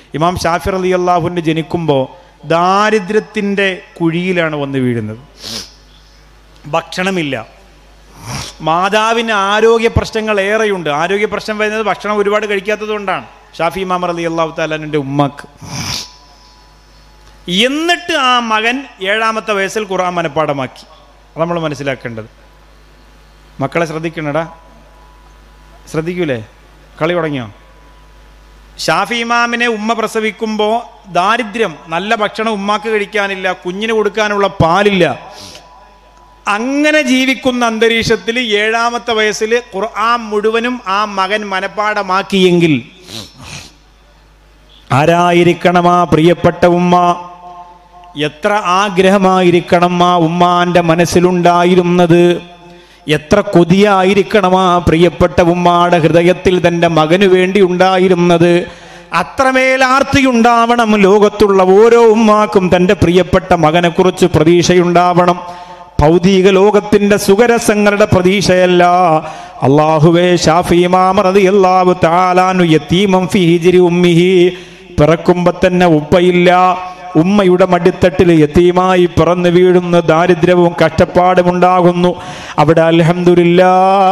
ഇമാം ഷാഫിർ അലി അള്ളാഹുവിൻ്റെ ജനിക്കുമ്പോൾ ദാരിദ്ര്യത്തിൻ്റെ കുഴിയിലാണ് വന്ന് വീഴുന്നത് ഭക്ഷണമില്ല മാതാവിന് ആരോഗ്യ പ്രശ്നങ്ങൾ ഏറെയുണ്ട് ആരോഗ്യ പ്രശ്നം വരുന്നത് ഭക്ഷണം ഒരുപാട് കഴിക്കാത്തത് കൊണ്ടാണ് ഷാഫി ഇമാം അലി അള്ളാഹു താലാൻ്റെ ഉമ്മക്ക് എന്നിട്ട് ആ മകൻ ഏഴാമത്തെ വയസ്സിൽ ഖുർആൻ മനഃപ്പാടമാക്കി അത് നമ്മൾ മനസ്സിലാക്കേണ്ടത് മക്കളെ ശ്രദ്ധിക്കണടാ ശ്രദ്ധിക്കൂലേ കളി തുടങ്ങിയോ ഷാഫി ഇമാമിനെ ഉമ്മ പ്രസവിക്കുമ്പോൾ ദാരിദ്ര്യം നല്ല ഭക്ഷണം ഉമ്മാക്ക് കഴിക്കാനില്ല കുഞ്ഞിന് കൊടുക്കാനുള്ള പാലില്ല അങ്ങനെ ജീവിക്കുന്ന അന്തരീക്ഷത്തിൽ ഏഴാമത്തെ വയസ്സിൽ ഖുർആൻ മുഴുവനും ആ മകൻ മനഃപ്പാടമാക്കിയെങ്കിൽ ആരായിരിക്കണം ആ പ്രിയപ്പെട്ട ഉമ്മ എത്ര ആഗ്രഹമായിരിക്കണം ആ ഉമ്മാന്റെ മനസ്സിലുണ്ടായിരുന്നത് എത്ര കൊതിയായിരിക്കണം ആ പ്രിയപ്പെട്ട ഉമ്മാടെ ഹൃദയത്തിൽ തൻ്റെ മകനു വേണ്ടി ഉണ്ടായിരുന്നത് അത്രമേൽ ആർത്തിയുണ്ടാവണം ലോകത്തുള്ള ഓരോ ഉമ്മാക്കും തൻ്റെ പ്രിയപ്പെട്ട മകനെക്കുറിച്ച് പ്രതീക്ഷയുണ്ടാവണം ഭൗതിക ലോകത്തിന്റെ സുഖരസങ്ങളുടെ പ്രതീക്ഷയല്ല അള്ളാഹുവേ ഷാഫി മാമറതി അള്ളാഹു താലാനു യത്തീമം ഫി ഹിജിരി ഉമ്മിഹി പിറക്കുമ്പോ തന്നെ ഉപ്പയില്ല ഉമ്മയുടെ മടിത്തട്ടിൽ യത്തീമായി പിറന്നു വീഴുന്ന ദാരിദ്ര്യവും കഷ്ടപ്പാടും ഉണ്ടാകുന്നു അവിടെ അൽഹംദുലില്ല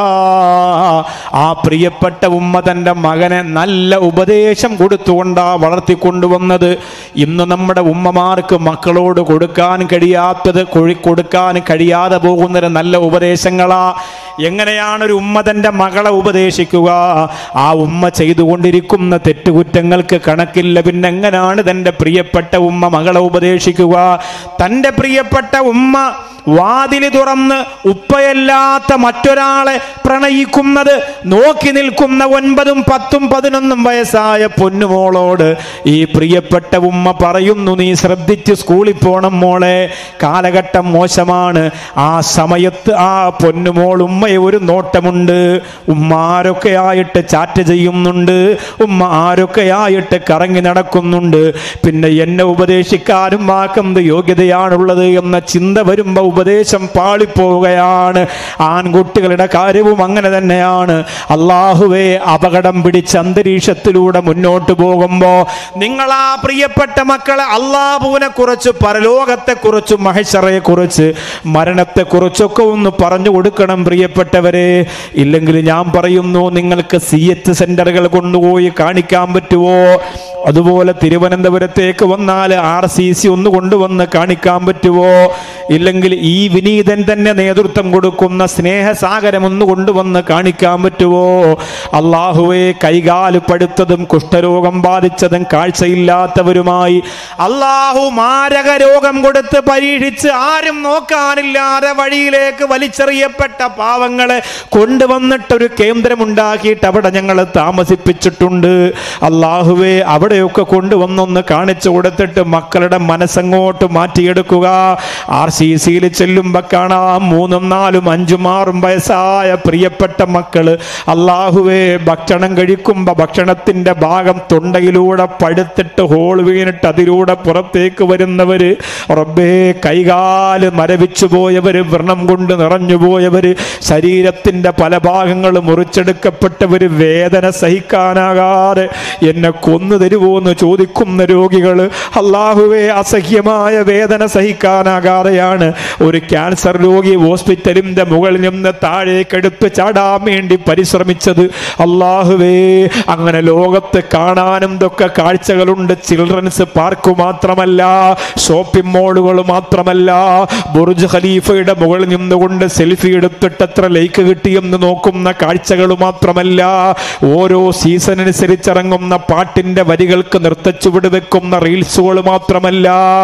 ആ പ്രിയപ്പെട്ട ഉമ്മ തൻ്റെ മകനെ നല്ല ഉപദേശം കൊടുത്തുകൊണ്ടാ വളർത്തിക്കൊണ്ടുവന്നത് ഇന്ന് നമ്മുടെ ഉമ്മമാർക്ക് മക്കളോട് കൊടുക്കാൻ കഴിയാത്തത് കൊഴി- കൊടുക്കാൻ കഴിയാതെ പോകുന്നൊരു നല്ല ഉപദേശങ്ങളാ എങ്ങനെയാണ് ഒരു ഉമ്മ തൻ്റെ മകളെ ഉപദേശിക്കുക ആ ഉമ്മ ചെയ്തുകൊണ്ടിരിക്കുന്ന തെറ്റുകുറ്റങ്ങൾക്ക് കണക്കില്ല പിന്നെ എങ്ങനെയാണ് തൻ്റെ പ്രിയപ്പെട്ട ഉമ്മ മകളെ ഉപദേശിക്കുക തൻ്റെ പ്രിയപ്പെട്ട ഉമ്മ വാതില് തുറന്ന് ഉപ്പയല്ലാത്ത മറ്റൊരാളെ പ്രണയിക്കുന്നത് നോക്കി നിൽക്കുന്ന ഒൻപതും പത്തും പതിനൊന്നും വയസ്സായ പൊന്നുമോളോട് ഈ പ്രിയപ്പെട്ട ഉമ്മ പറയുന്നു നീ ശ്രദ്ധിച്ച് സ്കൂളിൽ പോണം മോളെ കാലഘട്ടം മോശമാണ് ആ സമയത്ത് ആ പൊന്നുമോൾ ഉമ്മയെ ഒരു നോട്ടമുണ്ട് ഉമ്മ ആരൊക്കെ ആയിട്ട് ചാറ്റ് ചെയ്യുന്നുണ്ട് ഉമ്മ ആരൊക്കെ ആയിട്ട് കറങ്ങി നടക്കുന്നുണ്ട് പിന്നെ എന്നെ ഉപദേശിക്കാനും ആക്കെന്ത് യോഗ്യതയാണുള്ളത് എന്ന ചിന്ത വരുമ്പോൾ ഉപദേശം പാളിപ്പോവുകയാണ് ആൺകുട്ടികളുടെ കാര്യവും അങ്ങനെ തന്നെയാണ് അള്ളാഹുവെ അപകടം പിടിച്ച അന്തരീക്ഷത്തിലൂടെ മുന്നോട്ട് പോകുമ്പോൾ നിങ്ങൾ ആ പ്രിയപ്പെട്ട മക്കളെ അള്ളാഹുവിനെ കുറിച്ച് പരലോകത്തെ കുറിച്ച് മഹേശ്വറയെ കുറിച്ച് മരണത്തെ കുറിച്ചൊക്കെ ഒന്ന് പറഞ്ഞു കൊടുക്കണം പ്രിയപ്പെട്ടവരെ ഇല്ലെങ്കിൽ ഞാൻ പറയുന്നു നിങ്ങൾക്ക് സി എച്ച് സെന്ററുകൾ കൊണ്ടുപോയി കാണിക്കാൻ പറ്റുമോ അതുപോലെ തിരുവനന്തപുരത്തേക്ക് വന്നാൽ ആർ സി സി ഒന്ന് കൊണ്ടുവന്ന് കാണിക്കാൻ പറ്റുമോ ഇല്ലെങ്കിൽ ഈ വിനീതൻ തന്നെ നേതൃത്വം കൊടുക്കുന്ന സ്നേഹസാഗരം ഒന്ന് കൊണ്ടുവന്ന് കാണിക്കാൻ പറ്റുമോ അള്ളാഹുവെ കൈകാല് പടുത്തതും കുഷ്ഠരോഗം ബാധിച്ചതും കാഴ്ചയില്ലാത്തവരുമായി അള്ളാഹു മാരക രോഗം കൊടുത്ത് പരീക്ഷിച്ച് ആരും നോക്കാനില്ലാതെ വഴിയിലേക്ക് വലിച്ചെറിയപ്പെട്ട പാവങ്ങളെ കൊണ്ടുവന്നിട്ടൊരു കേന്ദ്രമുണ്ടാക്കിയിട്ട് അവിടെ ഞങ്ങൾ താമസിപ്പിച്ചിട്ടുണ്ട് അള്ളാഹുവെ അവിടെയൊക്കെ കൊണ്ടുവന്നൊന്ന് കാണിച്ചു കൊടുത്തിട്ട് മക്കളുടെ മനസ്സങ്ങോട്ട് മാറ്റിയെടുക്കുക ആർ സി സിയിൽ ചെല്ലുമ്പോൾ കാണാം മൂന്നും നാലും അഞ്ചും ആറും വയസ്സായ പ്രിയപ്പെട്ട മക്കള് അള്ളാഹുവേ ഭക്ഷണം കഴിക്കുമ്പോൾ ഭക്ഷണത്തിന്റെ ഭാഗം തൊണ്ടയിലൂടെ പടുത്തിട്ട് ഹോൾ വീണിട്ട് അതിലൂടെ പുറത്തേക്ക് വരുന്നവര് റബ്ബേ കൈകാല് മരവിച്ചു പോയവര് വ്രണം കൊണ്ട് നിറഞ്ഞു പോയവര് ശരീരത്തിന്റെ പല ഭാഗങ്ങൾ മുറിച്ചെടുക്കപ്പെട്ടവര് വേദന സഹിക്കാനാകാതെ എന്നെ കൊന്നു തരുമോ എന്ന് ചോദിക്കുന്ന രോഗികൾ അള്ളാഹുവെ അസഹ്യമായ വേദന സഹിക്കാനാകാതെയാണ് ഒരു ക്യാൻസർ രോഗി ഹോസ്പിറ്റലിന്റെ മുകളിൽ നിന്ന് താഴേക്കെടുത്ത് ചാടാൻ വേണ്ടി പരിശ്രമിച്ചത് അള്ളാഹുവേ അങ്ങനെ ലോകത്ത് കാണാനും ഇതൊക്കെ കാഴ്ചകളുണ്ട് ചിൽഡ്രൻസ് പാർക്ക് മാത്രമല്ല ഷോപ്പിംഗ് മാളുകൾ മാത്രമല്ല ബുർജ് ഖലീഫയുടെ മുകളിൽ നിന്നുകൊണ്ട് സെൽഫി എടുത്തിട്ട് എത്ര ലൈക്ക് കിട്ടിയെന്ന് നോക്കുന്ന കാഴ്ചകൾ മാത്രമല്ല ഓരോ സീസൺ അനുസരിച്ചിറങ്ങുന്ന പാട്ടിന്റെ വരികൾക്ക് നൃത്തച്ചുവട് വെക്കുന്ന റീൽസുകൾ മാത്രമല്ല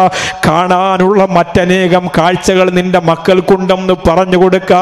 കാണാനുള്ള മറ്റനേകം കാഴ്ചകൾ നിന്റെ മക്കൾക്കുണ്ടെന്ന് പറഞ്ഞു കൊടുക്കാ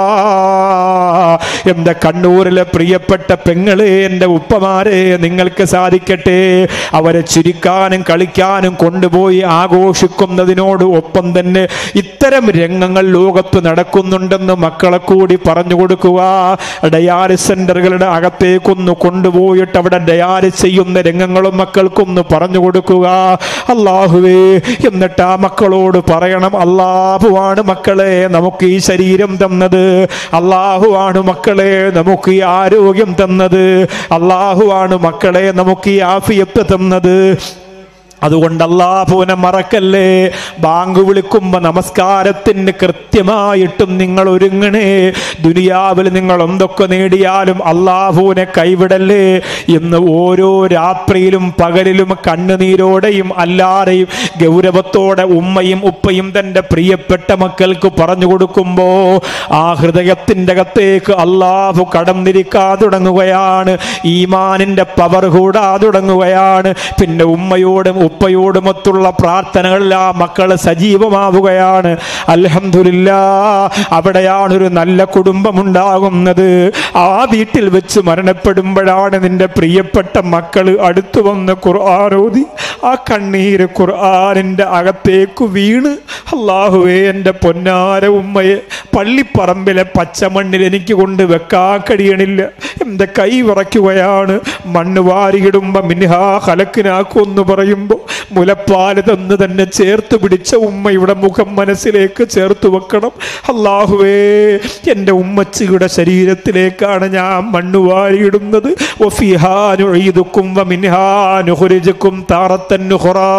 എന്റെ കണ്ണൂരിലെ പ്രിയപ്പെട്ട പെങ്ങളെ എൻ്റെ ഉപ്പമാരെ നിങ്ങൾക്ക് സാധിക്കട്ടെ അവരെ ചിരിക്കാനും കളിക്കാനും കൊണ്ടുപോയി ആഘോഷിക്കുന്നതിനോട് ഒപ്പം തന്നെ ഇത്തരം രംഗങ്ങൾ ലോകത്ത് നടക്കുന്നുണ്ടെന്ന് മക്കളെ കൂടി പറഞ്ഞു കൊടുക്കുക ഡയാലിസ് സെന്ററുകളുടെ അകത്തേക്കൊന്ന് കൊണ്ടുപോയിട്ട് അവിടെ ഡയാലിസ് ചെയ്യുന്ന രംഗങ്ങൾ മക്കളും മക്കൾക്കൊന്ന് പറഞ്ഞു കൊടുക്കുക അള്ളാഹുവേ എന്നിട്ട് ആ മക്കളോട് പറയണം അള്ളാഹുവാണ് മക്കളെ നമുക്ക് ഈ ശരീരം തന്നത് അള്ളാഹുവാണ് മക്കളെ നമുക്ക് ഈ ആരോഗ്യം തന്നത് അള്ളാഹുവാണ് മക്കളെ നമുക്ക് ഈ ആഫിയത്ത് തന്നത് അതുകൊണ്ട് അള്ളാഹുവിനെ മറക്കല്ലേ ബാങ്ക് വിളിക്കുമ്പോ നമസ്കാരത്തിന് കൃത്യമായിട്ടും നിങ്ങൾ ഒരുങ്ങണേ ദുനിയാവിൽ നിങ്ങൾ എന്തൊക്കെ നേടിയാലും അള്ളാഹുവിനെ കൈവിടല്ലേ എന്ന് ഓരോ രാത്രിയിലും പകലിലും കണ്ണുനീരോടെയും അല്ലാതെയും ഗൗരവത്തോടെ ഉമ്മയും ഉപ്പയും തൻ്റെ പ്രിയപ്പെട്ട മക്കൾക്ക് പറഞ്ഞു കൊടുക്കുമ്പോ ആ ഹൃദയത്തിൻ്റെ അകത്തേക്ക് അള്ളാഹു കടന്നിരിക്കാൻ തുടങ്ങുകയാണ് ഈമാനിൻ്റെ പവർ കൂടാ തുടങ്ങുകയാണ് പിന്നെ ഉമ്മയോടും ഉപ്പയോടുമൊത്തുള്ള പ്രാർത്ഥനകളിൽ ആ മക്കൾ സജീവമാവുകയാണ് അൽഹംദുലില്ല അവിടെയാണ് ഒരു നല്ല കുടുംബമുണ്ടാകുന്നത് ആ വീട്ടിൽ വെച്ച് മരണപ്പെടുമ്പോഴാണ് നിന്റെ പ്രിയപ്പെട്ട മക്കൾ അടുത്തു വന്ന് ഖുർആാനോദി ആ കണ്ണീര് ഖുർആാനിൻ്റെ അകത്തേക്ക് വീണ് അള്ളാഹുവേ എൻ്റെ പൊന്നാര ഉമ്മയെ പള്ളിപ്പറമ്പിലെ പച്ചമണ്ണിൽ എനിക്ക് കൊണ്ട് വെക്കാൻ കഴിയണില്ല എൻ്റെ കൈ വിറയ്ക്കുകയാണ് മണ്ണ് വാരിയിടുമ്പോ മിൻഹാ ഹലക്കിനാക്കുമെന്ന് പറയുമ്പോൾ മുലപ്പാല് തന്ന് തന്നെ ചേർത്ത് പിടിച്ച ഉമ്മയുടെ മുഖം മനസ്സിലേക്ക് ചേർത്ത് വെക്കണം അള്ളാഹുവേ എൻ്റെ ഉമ്മച്ചിയുടെ ശരീരത്തിലേക്കാണ് ഞാൻ മണ്ണ് വാരിയിടുന്നത് ഒഫിഹാനുഴുതുക്കും മിൻഹാനുഹുരിജുക്കും താറത്തന്നുഹുറാ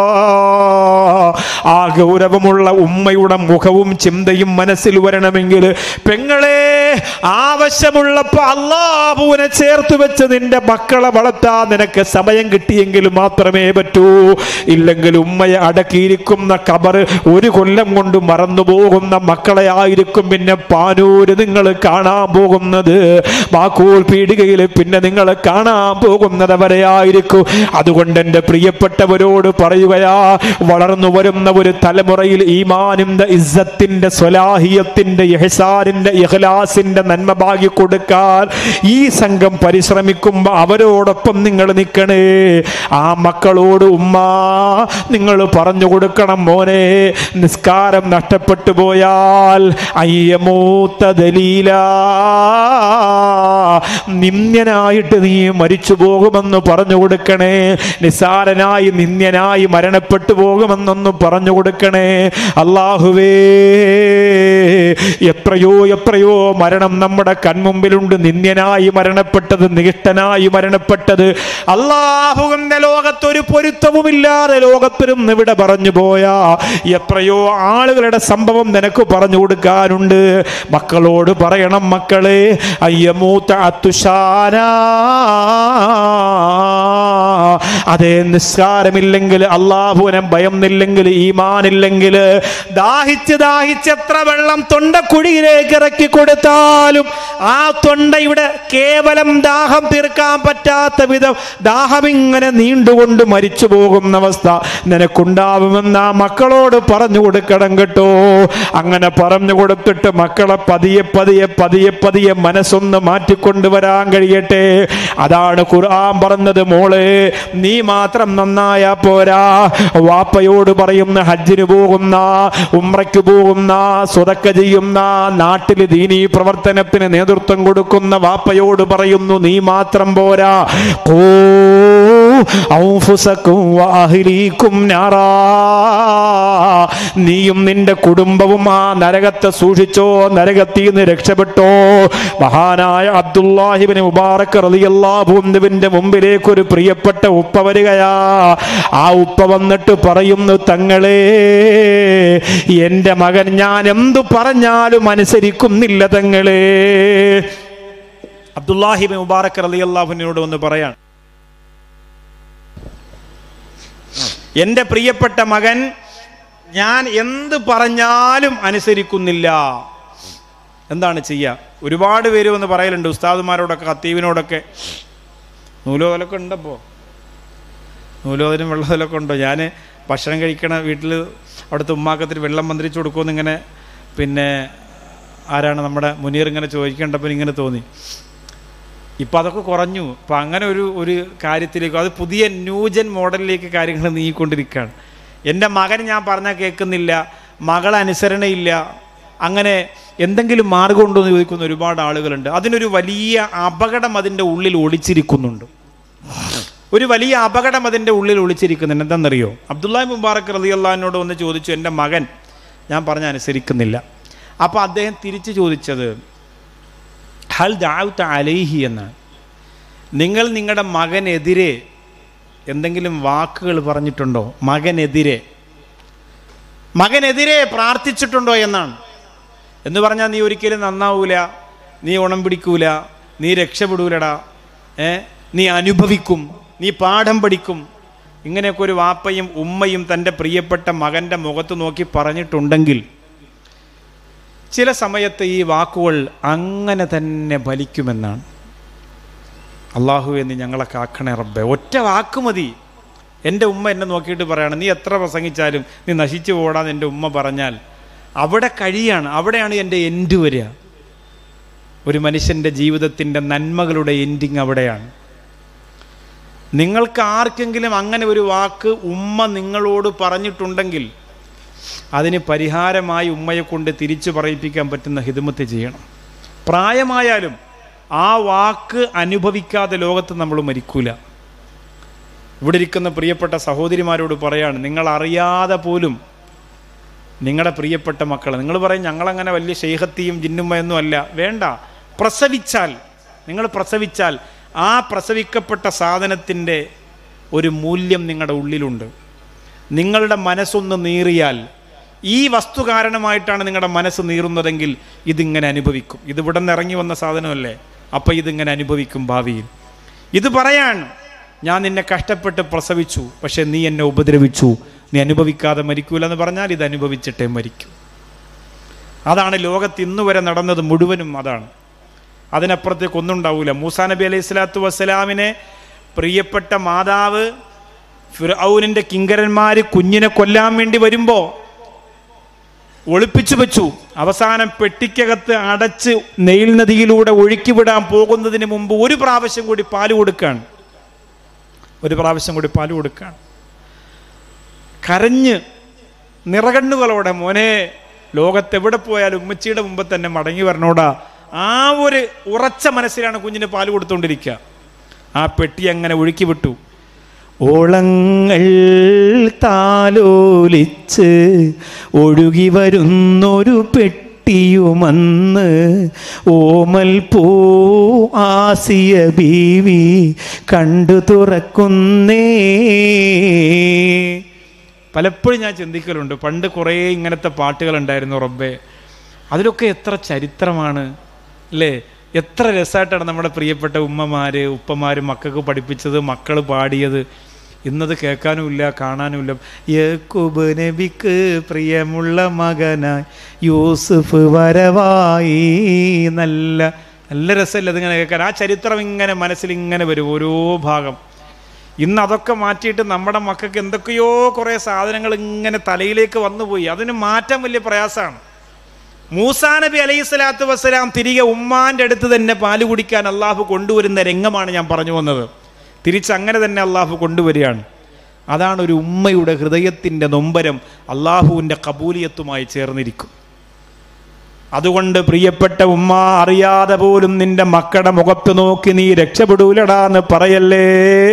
ആ ഗൗരവമുള്ള ഉമ്മയുടെ മുഖവും ചിന്തയും മനസ്സിൽ വരണമെങ്കിൽ പെങ്ങളെ ആവശ്യമുള്ളപ്പോ അള്ളാഹുവിനെ ചേർത്ത് വെച്ച് നിന്റെ മക്കളെ വളർത്താൻ നിനക്ക് സമയം കിട്ടിയെങ്കിൽ മാത്രമേ പറ്റൂ ഇല്ലെങ്കിൽ ഉമ്മയെ അടക്കിയിരിക്കുന്ന കബർ ഒരു കൊല്ലം കൊണ്ട് മറന്നു പോകുന്ന മക്കളെ ആയിരിക്കും പിന്നെ പാനൂര് നിങ്ങൾ കാണാൻ പോകുന്നത് ബാക്കൂർ പീടികയിൽ പിന്നെ നിങ്ങൾ കാണാൻ പോകുന്നത് അവരെ ആയിരിക്കും അതുകൊണ്ട് എൻ്റെ പ്രിയപ്പെട്ടവരോട് പറയുകയാ വളർന്നു വരുന്ന ഒരു തലമുറയിൽ ഈമാനിന്റെ ഇസ്സത്തിന്റെ സ്വലാഹിയത്തിന്റെ ഇഹ്സാനിന്റെ ഇഖ്ലാസിന്റെ നന്മ ഭാഗി കൊടുക്കാൻ ഈ സംഘം പരിശ്രമിക്കുമ്പോൾ അവരോടൊപ്പം നിങ്ങൾ നിൽക്കണേ ആ മക്കളോട് ഉമ്മ നിങ്ങൾ പറഞ്ഞു കൊടുക്കണം മോനെ നിസ്കാരം നഷ്ടപ്പെട്ടു പോയാൽ അയ്യമൂത്ത ദലീല നിന്ദ്യനായിട്ട് നീ മരിച്ചു പോകുമെന്ന് പറഞ്ഞു കൊടുക്കണേ നിസാരനായി നിന്ദ്യനായി മരണപ്പെട്ടു പോകുമെന്നൊന്ന് പറഞ്ഞു കൊടുക്കണേ അള്ളാഹുവേ എത്രയോ എത്രയോ മരണം നമ്മുടെ കൺമുമ്പിലുണ്ട് നിന്ദ്യനായി മരണപ്പെട്ടത് നികിഷ്ടനായി മരണപ്പെട്ടത് അള്ളാഹുവിന്റെ ലോകത്തൊരു പൊരുത്തവുമില്ലാതെ ലോകത്തിലും ഇവിടെ പറഞ്ഞു പോയാ എത്രയോ ആളുകളുടെ സംഭവം നിനക്ക് പറഞ്ഞു കൊടുക്കാനുണ്ട് മക്കളോട് പറയണം മക്കളെ അയ്യമൂത്ത അത്തുഷാന അതേ നിസ്കാരമില്ലെങ്കിൽ അള്ളാഹുവിനെ ഭയന്നില്ലെങ്കിൽ ഈമാനില്ലെങ്കിൽ ദാഹിച്ച് ദാഹിച്ച് എത്ര വെള്ളം തൊണ്ടക്കുഴിയിലേക്ക് ഇറക്കി കൊടുത്താലും ആ തൊണ്ടയുടെ കേവലം ദാഹം തീർക്കാൻ പറ്റാത്ത വിധം ദാഹം ഇങ്ങനെ നീണ്ടുകൊണ്ട് മരിച്ചു പോകുന്ന അവസ്ഥ നിനക്കുണ്ടാവുമെന്ന് ആ മക്കളോട് പറഞ്ഞു കൊടുക്കണം കേട്ടോ അങ്ങനെ പറഞ്ഞു കൊടുത്തിട്ട് മക്കളെ പതിയെ പതിയെ പതിയെ പതിയെ മനസ്സൊന്ന് മാറ്റിക്കൊണ്ടുവരാൻ കഴിയട്ടെ അതാണ് ഖുർആൻ പറഞ്ഞത് മോളെ നീ മാത്രം നന്നായാ പോരാ വാപ്പയോട് പറയുന്ന ഹജ്ജിന് പോകുന്ന ഉമ്രയ്ക്ക് പോകുന്ന സ്വതക്ക ചെയ്യുന്ന നാട്ടിൽ ദീനീ പ്രവർത്തനത്തിന് നേതൃത്വം കൊടുക്കുന്ന വാപ്പയോട് പറയുന്നു നീ മാത്രം പോരാ ഓ ഔഫുസക്കും വാഹിലീക്കും നാറാ നീയും നിന്റെ കുടുംബവും ആ നരകത്തെ സൂക്ഷിച്ചോ നരകത്തിൽ നിന്ന് രക്ഷപ്പെട്ടോ മഹാനായ അബ്ദുല്ലാഹിബിന് മുബാറക്ക് റളിയല്ലാഹുവിന്റെ മുമ്പിലേക്ക് ഒരു പ്രിയപ്പെട്ട ഉപ്പ വരികയാ ആ ഉപ്പ വന്നിട്ട് പറയുന്നു തങ്ങളെ എൻ്റെ മകൻ ഞാൻ എന്തു പറഞ്ഞാലും അനുസരിക്കുന്നില്ല തങ്ങളെ അബ്ദുല്ലാഹിബിൻ മുബാറക്ക് റളിയല്ലാഹുവിനോട് ഒന്ന് പറയാണ് എൻ്റെ പ്രിയപ്പെട്ട മകൻ ഞാൻ എന്ത് പറഞ്ഞാലും അനുസരിക്കുന്നില്ല എന്താണ് ചെയ്യുക ഒരുപാട് പേര് വന്ന് പറയലുണ്ട് ഉസ്താദുമാരോടൊക്കെ ഖത്തീബിനോടൊക്കെ നൂലോതലൊക്കെ ഉണ്ടപ്പോൾ നൂലോതലും വെള്ളത്തിലൊക്കെ ഉണ്ടോ ഞാൻ ഭക്ഷണം കഴിക്കണ വീട്ടിൽ അവിടുത്തെ ഉമ്മാക്കത്തിന് വെള്ളം മന്ത്രിച്ചു കൊടുക്കുമെന്ന് ഇങ്ങനെ പിന്നെ ആരാണ് നമ്മുടെ മുനീർ ഇങ്ങനെ ചോദിക്കേണ്ടപ്പോൾ ഇങ്ങനെ തോന്നി ഇപ്പം അതൊക്കെ കുറഞ്ഞു അപ്പം അങ്ങനെ ഒരു ഒരു കാര്യത്തിലേക്ക് അത് പുതിയ ന്യൂജൻ മോഡലിലേക്ക് കാര്യങ്ങൾ നീങ്ങിക്കൊണ്ടിരിക്കുകയാണ് എൻ്റെ മകൻ ഞാൻ പറഞ്ഞാൽ കേൾക്കുന്നില്ല മകൾ അനുസരണയില്ല അങ്ങനെ എന്തെങ്കിലും മാർഗമുണ്ടോ എന്ന് ചോദിക്കുന്ന ഒരുപാട് ആളുകളുണ്ട് അതിനൊരു വലിയ അപകടം അതിൻ്റെ ഉള്ളിൽ ഒളിച്ചിരിക്കുന്നുണ്ട് ഒരു വലിയ അപകടം അതിൻ്റെ ഉള്ളിൽ ഒളിച്ചിരിക്കുന്നുണ്ട് എന്താണെന്നറിയോ അബ്ദുല്ലാഹി മുബാറക് റലി അള്ളഹാനോട് ഒന്ന് ചോദിച്ചു എൻ്റെ മകൻ ഞാൻ പറഞ്ഞ അനുസരിക്കുന്നില്ല അപ്പോൾ അദ്ദേഹം തിരിച്ചു ചോദിച്ചത് ഹൽ ദാവുത്ത അലൈഹി എന്നാണ് നിങ്ങൾ നിങ്ങളുടെ മകനെതിരെ എന്തെങ്കിലും വാക്കുകൾ പറഞ്ഞിട്ടുണ്ടോ മകനെതിരെ മകനെതിരെ പ്രാർത്ഥിച്ചിട്ടുണ്ടോ എന്നാണ് എന്ന് പറഞ്ഞാൽ നീ ഒരിക്കലും നന്നാവൂല നീ ഉണം പിടിക്കൂല നീ രക്ഷപ്പെടൂലടാ ഏ നീ അനുഭവിക്കും നീ പാഠം പഠിക്കും ഇങ്ങനെയൊക്കെ ഒരു വാപ്പയും ഉമ്മയും തൻ്റെ പ്രിയപ്പെട്ട മകൻ്റെ മുഖത്ത് നോക്കി പറഞ്ഞിട്ടുണ്ടെങ്കിൽ ചില സമയത്ത് ഈ വാക്കുകൾ അങ്ങനെ തന്നെ ഫലിക്കുമെന്നാണ് അള്ളാഹു എന്ന് ഞങ്ങളെ കാക്കണേ റബ്ബെ ഒറ്റ വാക്ക് മതി എൻ്റെ ഉമ്മ എന്നെ നോക്കിയിട്ട് പറയാണ് നീ എത്ര പ്രസംഗിച്ചാലും നീ നശിച്ചു പോടാന്ന് എൻ്റെ ഉമ്മ പറഞ്ഞാൽ അവിടെ കഴിയാണ് അവിടെയാണ് എൻ്റെ എൻഡ് വരിക ഒരു മനുഷ്യൻ്റെ ജീവിതത്തിൻ്റെ നന്മകളുടെ എൻഡിങ് അവിടെയാണ് നിങ്ങൾക്ക് ആർക്കെങ്കിലും അങ്ങനെ ഒരു വാക്ക് ഉമ്മ നിങ്ങളോട് പറഞ്ഞിട്ടുണ്ടെങ്കിൽ അതിന് പരിഹാരമായി ഉമ്മയെ കൊണ്ട് തിരിച്ചു പറയിപ്പിക്കാൻ പറ്റുന്ന ഹിദമത്ത് ചെയ്യണം പ്രായമായാലും ആ വാക്ക് അനുഭവിക്കാതെ ലോകത്ത് നമ്മൾ മരിക്കൂല ഇവിടെ ഇരിക്കുന്ന പ്രിയപ്പെട്ട സഹോദരിമാരോട് പറയാണ് നിങ്ങൾ അറിയാതെ പോലും നിങ്ങളുടെ പ്രിയപ്പെട്ട മക്കൾ നിങ്ങൾ പറയും ഞങ്ങളങ്ങനെ വലിയ ഷെയ്ഹത്തിയും ജിന്നുമ്മയൊന്നും അല്ല വേണ്ട പ്രസവിച്ചാൽ നിങ്ങൾ പ്രസവിച്ചാൽ ആ പ്രസവിക്കപ്പെട്ട സാധനത്തിൻ്റെ ഒരു മൂല്യം നിങ്ങളുടെ ഉള്ളിലുണ്ട് നിങ്ങളുടെ മനസ്സൊന്ന് നീറിയാൽ ഈ വസ്തു കാരണമായിട്ടാണ് നിങ്ങളുടെ മനസ്സ് നീറുന്നതെങ്കിൽ ഇതിങ്ങനെ അനുഭവിക്കും ഇത് ഇവിടെ നിന്ന് ഇറങ്ങി വന്ന സാധനമല്ലേ അപ്പം ഇതിങ്ങനെ അനുഭവിക്കും ഭാവിയിൽ ഇത് പറയാൻ ഞാൻ നിന്നെ കഷ്ടപ്പെട്ട് പ്രസവിച്ചു പക്ഷെ നീ എന്നെ ഉപദ്രവിച്ചു നീ അനുഭവിക്കാതെ മരിക്കൂല എന്ന് പറഞ്ഞാൽ ഇത് അനുഭവിച്ചിട്ടേ മരിക്കൂ അതാണ് ലോകത്ത് ഇന്നു വരെ നടന്നത് മുഴുവനും അതാണ് അതിനപ്പുറത്തേക്ക് ഒന്നും ഉണ്ടാവില്ല മൂസാ നബി അലൈഹി സ്വലാത്തു വസ്സലാമിനെ പ്രിയപ്പെട്ട മാതാവ് ഫിറൌനിൻ്റെ കിങ്കരന്മാർ കുഞ്ഞിനെ കൊല്ലാൻ വേണ്ടി വരുമ്പോൾ ഒളിപ്പിച്ചു വെച്ചു അവസാനം പെട്ടിക്കകത്ത് അടച്ച് നെയിൽ നദിയിലൂടെ ഒഴുക്കി വിടാൻ പോകുന്നതിന് മുമ്പ് ഒരു പ്രാവശ്യം കൂടി പാല് കൊടുക്കുകയാണ് ഒരു പ്രാവശ്യം കൂടി പാല് കൊടുക്കുകയാണ് കരഞ്ഞ് നിറകണ്ണുകളോടെ മോനെ ലോകത്തെവിടെ പോയാലും ഉമ്മച്ചിയുടെ മുമ്പ് തന്നെ മടങ്ങി വരണോടാ ആ ഒരു ഉറച്ച മനസ്സിലാണ് കുഞ്ഞിന് പാല് കൊടുത്തുകൊണ്ടിരിക്കുക ആ പെട്ടി അങ്ങനെ ഒഴുക്കി വിട്ടു ഓളങ്ങൾ താലോലിച്ച് ഒഴുകി വരുന്നൊരു പെട്ടിയുമന്ന് ഓമൽ പൂ ആസിയ ബീവി കണ്ടു തുറക്കുന്നേ പലപ്പോഴും ഞാൻ ചിന്തിക്കലുണ്ട് പണ്ട് കുറേ ഇങ്ങനത്തെ പാട്ടുകളുണ്ടായിരുന്നു റബ്ബെ അതിലൊക്കെ എത്ര ചരിത്രമാണ് അല്ലേ എത്ര രസമായിട്ടാണ് നമ്മുടെ പ്രിയപ്പെട്ട ഉമ്മമാര് ഉപ്പമാര് മക്കൾക്ക് പഠിപ്പിച്ചത് മക്കൾ പാടിയത് ഇന്നത് കേൾക്കാനുമില്ല കാണാനുമില്ല യക്കൂബ് നബിക്ക് പ്രിയമുള്ള മകനായി യൂസുഫ് വരവായി നല്ല നല്ല രസമല്ല ഇതിങ്ങനെ കേൾക്കാൻ ആ ചരിത്രം ഇങ്ങനെ മനസ്സിൽ ഇങ്ങനെ വരും ഓരോ ഭാഗം ഇന്ന് അതൊക്കെ മാറ്റിയിട്ട് നമ്മുടെ മക്കൾക്ക് എന്തൊക്കെയോ കുറേ സാധനങ്ങൾ ഇങ്ങനെ തലയിലേക്ക് വന്നുപോയി അതിന് മാറ്റാൻ വലിയ പ്രയാസമാണ് മൂസാ നബി അലൈഹി സ്വലാത്തു വസ്സലാം തിരികെ ഉമ്മാന്റെ അടുത്ത് തന്നെ പാല് കുടിക്കാൻ അള്ളാഹു കൊണ്ടുവരുന്ന രംഗമാണ് ഞാൻ പറഞ്ഞു വന്നത് തിരിച്ച് അങ്ങനെ തന്നെ അള്ളാഹു കൊണ്ടുവരികയാണ് അതാണ് ഒരു ഉമ്മയുടെ ഹൃദയത്തിൻ്റെ നൊമ്പരം അള്ളാഹുവിൻ്റെ കബൂലിയത്തുമായി ചേർന്നിരിക്കും അതുകൊണ്ട് പ്രിയപ്പെട്ട ഉമ്മ അറിയാതെ പോലും നിന്റെ മക്കളുടെ മുഖത്ത് നോക്കി നീ രക്ഷപ്പെടൂലടാന്ന് പറയല്ലേ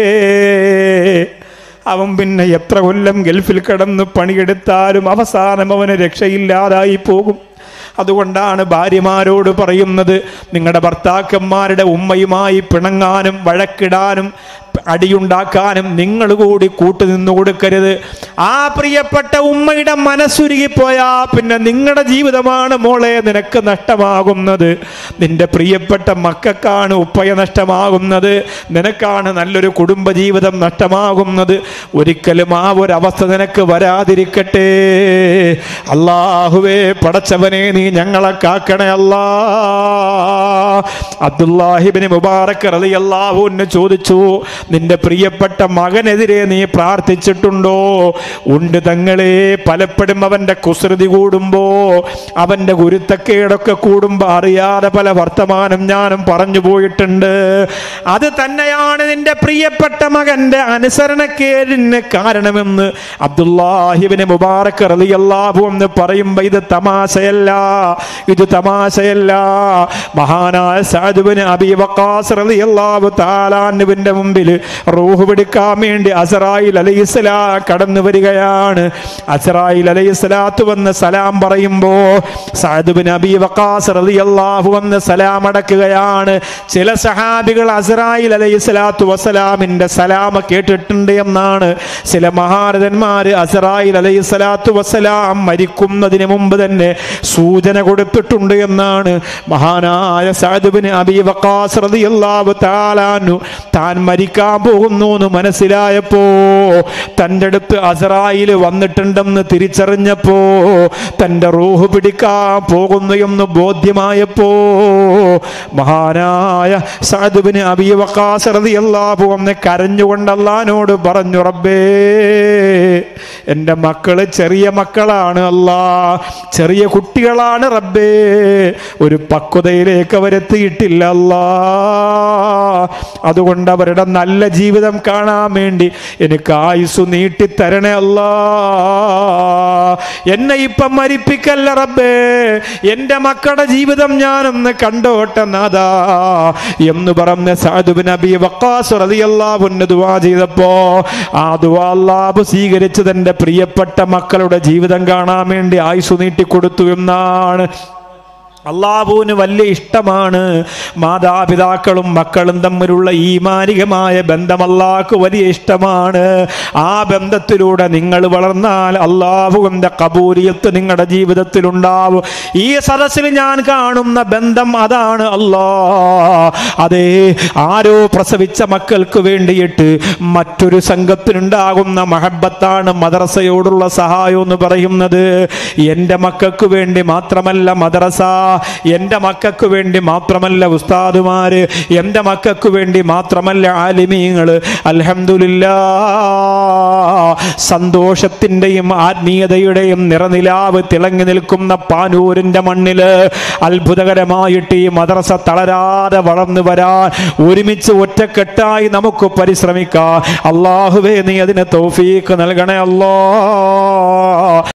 അവൻ പിന്നെ എത്ര കൊല്ലം ഗൾഫിൽ കിടന്ന് പണിയെടുത്താലും അവസാനം അവന് രക്ഷയില്ലാതായി പോകും അതുകൊണ്ടാണ് ഭാര്യമാരോട് പറയുന്നത് നിങ്ങളുടെ ഭർത്താക്കന്മാരുടെ ഉമ്മയുമായി പിണങ്ങാനും വഴക്കിടാനും അടിയുണ്ടാക്കാനും നിങ്ങൾ കൂടി കൂട്ടുനിന്നു കൊടുക്കരുത് ആ പ്രിയപ്പെട്ട ഉമ്മയുടെ മനസ്സുരുകിപ്പോയാ പിന്നെ നിങ്ങളുടെ ജീവിതമാണ് മോളെ നിനക്ക് നഷ്ടമാകുന്നത് നിന്റെ പ്രിയപ്പെട്ട മക്കൾക്കാണ് ഉപ്പയ നഷ്ടമാകുന്നത് നിനക്കാണ് നല്ലൊരു കുടുംബജീവിതം നഷ്ടമാകുന്നത് ഒരിക്കലും ആ ഒരു അവസ്ഥ നിനക്ക് വരാതിരിക്കട്ടെ അള്ളാഹുവേ പടച്ചവനെ നീ ഞങ്ങളെ കാക്കണേ അല്ലാ അബ്ദുല്ലാഹിബിന് മുബാറക് റലി അള്ളാഹുവിന് ചോദിച്ചു നിന്റെ പ്രിയപ്പെട്ട മകനെതിരെ നീ പ്രാർത്ഥിച്ചിട്ടുണ്ടോ ഉണ്ട് തങ്ങളെ പലപ്പോഴും അവന്റെ കുസൃതി കൂടുമ്പോ അവന്റെ ഗുരുത്തക്കേടൊക്കെ കൂടുമ്പോ അറിയാതെ പല വർത്തമാനം ഞാനും പറഞ്ഞു പോയിട്ടുണ്ട് അത് തന്നെയാണ് നിന്റെ പ്രിയപ്പെട്ട മകന്റെ അനുസരണക്കേടിന് കാരണമെന്ന് അബ്ദുല്ലാഹിബിന് മുബാറക് റലി അള്ളാഹു എന്ന് പറയുമ്പോ ഇത് തമാശയല്ല ഇത് തമാശയല്ല മഹാനായ സാധുവിന് അബി വക്കാസ് റളിയല്ലാഹു തആലാനുവിന്റെ മുമ്പിൽ റൂഹ് പിടിക്കാൻ വേണ്ടി അസറായിൽ അലൈഹിസ്സലാ കടന്നു വരികയാണ് അസറായിൽ അലൈഹിസ്സലാത്ത് വന്ന് സലാം പറയുമ്പോ സഅദ് ബിൻ അബി വഖാസ് റളിയല്ലാഹു വന്ന് സലാം അടക്കുകയാണ് ചില സഹാബികൾ അസറായിൽ അലൈഹിസ്സലാത്തു വസ്സലാമിന്റെ സലാമ കേട്ടിട്ടുണ്ട് എന്നാണ് ചില മഹാരഥന്മാര് അസറായിൽ അലൈഹിസ്സലാത്തു വസ്സലാം മരിക്കുന്നതിന് മുമ്പ് തന്നെ സൂചന കൊടുത്തിട്ടുണ്ട് എന്നാണ് മഹാനായ സഅദ് ബിൻ അബി വഖാസ് റളിയല്ലാഹു തആലാനു താൻ മരിക്കാൻ പോകുന്നു എന്ന് മനസ്സിലായപ്പോ തൻ്റെ അടുത്ത് അസറായിൽ വന്നിട്ടുണ്ടെന്ന് തിരിച്ചറിഞ്ഞപ്പോ തൻ്റെ റൂഹ് പിടിക്കാൻ പോകുന്നു എന്ന് ബോധ്യമായപ്പോ മഹാനായ സഅദ്ബിന് അബി വഖാസ് റളിയല്ലാഹു അൻഹു കരഞ്ഞുകൊണ്ട് അള്ളഹാനോട് പറഞ്ഞു റബ്ബേ എൻ്റെ മക്കള് ചെറിയ മക്കളാണ് അല്ലാ ചെറിയ കുട്ടികളാണ് റബ്ബേ ഒരു പക്വതയിലേക്ക് അവരെത്തിയിട്ടില്ല അല്ലാ അതുകൊണ്ട് അവരുടെ നല്ല ജീവിതം കാണാൻ വേണ്ടി എനിക്ക് ആയുസ് നീട്ടിത്തരണേ അല്ലാ എന്നെ ഇപ്പം മരിപ്പിക്കല്ല റബ്ബേ എൻ്റെ മക്കളുടെ ജീവിതം ഞാനൊന്ന് കണ്ടോട്ടെ നാദാ എന്ന് പറഞ്ഞ സാധുബിൻ അബി വക്കാസ് റളിയല്ലാഹു അൻഹു ദുആ ചെയ്തപ്പോ ആ ദുആ അല്ലാഹു സ്വീകരിച്ച് തന്റെ പ്രിയപ്പെട്ട മക്കളുടെ ജീവിതം കാണാൻ വേണ്ടി ആയുസ് നീട്ടിക്കൊടുത്തു എന്നാണ് അള്ളാഹുവിന് വലിയ ഇഷ്ടമാണ് മാതാപിതാക്കളും മക്കളും തമ്മിലുള്ള ഈമാനികമായ ബന്ധം അള്ളാഹ്ക്ക് വലിയ ഇഷ്ടമാണ് ആ ബന്ധത്തിലൂടെ നിങ്ങൾ വളർന്നാൽ അള്ളാഹുവിൻ്റെ കബൂലിയത്ത് നിങ്ങളുടെ ജീവിതത്തിൽ ഉണ്ടാവും ഈ സദസ്സിൽ ഞാൻ കാണുന്ന ബന്ധം അതാണ് അല്ലാ അതേ ആരോ പ്രസവിച്ച മക്കൾക്ക് വേണ്ടിയിട്ട് മറ്റൊരു സംഘത്തിനുണ്ടാകുന്ന മഹബത്താണ് മദ്രസയോടുള്ള സഹായം എന്ന് പറയുന്നത് എൻ്റെ മക്കൾക്ക് വേണ്ടി മാത്രമല്ല മദ്രസ എൻ്റെ മക്കൾക്ക് വേണ്ടി മാത്രമല്ല ഉസ്താദുമാര് എൻ്റെ മക്കൾക്ക് വേണ്ടി മാത്രമല്ല ആലിമീങ്ങൾ അൽഹംദുലില്ലാ സന്തോഷത്തിൻ്റെയും ആത്മീയതയുടെയും നിറനിലാവ് തിളങ്ങി നിൽക്കുന്ന പാനൂരിൻ്റെ മണ്ണില് അത്ഭുതകരമായിട്ട് ഈ മദ്രസ തളരാതെ വളർന്നു വരാൻ ഒരുമിച്ച് ഒറ്റക്കെട്ടായി നമുക്ക് പരിശ്രമിക്കാം അള്ളാഹുവേ നീ അതിന് തൗഫീക്ക് നൽകണേ അല്ലോ